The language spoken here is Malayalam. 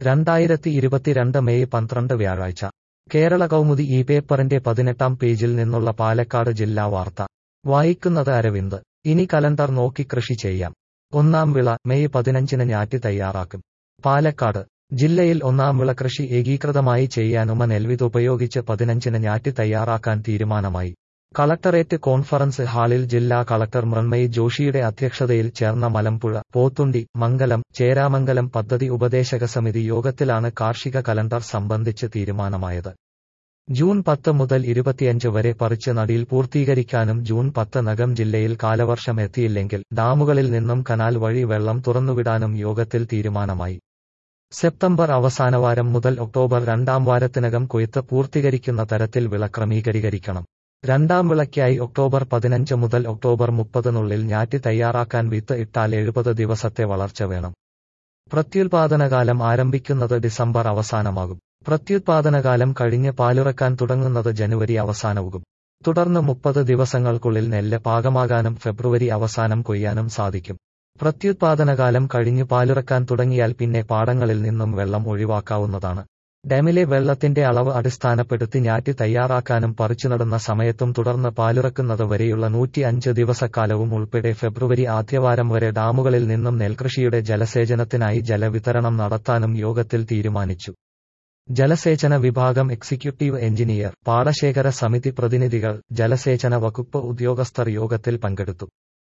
രണ്ടായിരത്തി ഇരുപത്തിരണ്ട് മെയ് പന്ത്രണ്ട് വ്യാഴാഴ്ച കേരള കൗമുദി ഈ പേപ്പറിന്റെ പതിനെട്ടാം പേജിൽ നിന്നുള്ള പാലക്കാട് ജില്ലാ വാർത്ത വായിക്കുന്നത് അരവിന്ദ് ഇനി കലണ്ടർ നോക്കി കൃഷി ചെയ്യാം ഒന്നാം വിള മെയ് പതിനഞ്ചിന് ഞാറ്റി തയ്യാറാക്കും പാലക്കാട് ജില്ലയിൽ ഒന്നാം വിള കൃഷി ഏകീകൃതമായി ചെയ്യാനുമ നെൽവിത്ത് ഉപയോഗിച്ച് പതിനഞ്ചിന് ഞാറ്റി തയ്യാറാക്കാൻ തീരുമാനമായി കളക്ടറേറ്റ് കോൺഫറൻസ് ഹാളിൽ ജില്ലാ കളക്ടർ മൃണ്മയി ജോഷിയുടെ അധ്യക്ഷതയിൽ ചേർന്ന മലമ്പുഴ പോത്തുണ്ടി മംഗലം ചേരാമംഗലം പദ്ധതി ഉപദേശക സമിതി യോഗത്തിലാണ് കാർഷിക കലണ്ടർ സംബന്ധിച്ച് തീരുമാനമായത് ജൂൺ പത്ത് മുതൽ ഇരുപത്തിയഞ്ച് വരെ പറിച്ച് നടിയിൽ പൂർത്തീകരിക്കാനും ജൂൺ പത്ത് നകം ജില്ലയിൽ കാലവർഷം എത്തിയില്ലെങ്കിൽ ഡാമുകളിൽ നിന്നും കനാൽ വഴി വെള്ളം തുറന്നുവിടാനും യോഗത്തിൽ തീരുമാനമായി സെപ്റ്റംബർ അവസാനവാരം മുതൽ ഒക്ടോബർ രണ്ടാം വാരത്തിനകം കൊയ്ത്ത് പൂർത്തീകരിക്കുന്ന തരത്തിൽ വിള ക്രമീകരിക്കണം രണ്ടാം വിളയ്ക്കായി ഒക്ടോബർ പതിനഞ്ച് മുതൽ ഒക്ടോബർ മുപ്പതിനുള്ളിൽ ഞാറ്റി തയ്യാറാക്കാൻ വിത്ത് ഇട്ടാൽ എഴുപത് ദിവസത്തെ വളർച്ച വേണം പ്രത്യുൽപാദനകാലം ആരംഭിക്കുന്നത് ഡിസംബർ അവസാനമാകും പ്രത്യുത്പാദനകാലം കഴിഞ്ഞ് പാലുറക്കാൻ തുടങ്ങുന്നത് ജനുവരി അവസാനവും തുടർന്ന് മുപ്പത് ദിവസങ്ങൾക്കുള്ളിൽ നെല്ല് പാകമാകാനും ഫെബ്രുവരി അവസാനം കൊയ്യാനും സാധിക്കും പ്രത്യുത്പാദനകാലം കഴിഞ്ഞു പാലുറക്കാൻ തുടങ്ങിയാൽ പിന്നെ പാടങ്ങളിൽ നിന്നും വെള്ളം ഒഴിവാക്കാവുന്നതാണ് ഡാമിലെ വെള്ളത്തിന്റെ അളവ് അടിസ്ഥാനപ്പെടുത്തി ഞാറ്റി തയ്യാറാക്കാനും പറിച്ചുനടുന്ന സമയത്തും തുടർന്ന് പാലുറക്കുന്നത് വരെയുള്ള നൂറ്റി അഞ്ച് ദിവസക്കാലവും ഉൾപ്പെടെ ഫെബ്രുവരി ആദ്യവാരം വരെ ഡാമുകളിൽ നിന്നും നെൽകൃഷിയുടെ ജലസേചനത്തിനായി ജലവിതരണം നടത്താനും യോഗത്തിൽ തീരുമാനിച്ചു ജലസേചന വിഭാഗം എക്സിക്യൂട്ടീവ് എഞ്ചിനീയർ പാടശേഖര സമിതി പ്രതിനിധികൾ ജലസേചന വകുപ്പ് ഉദ്യോഗസ്ഥർ യോഗത്തിൽ പങ്കെടുത്തു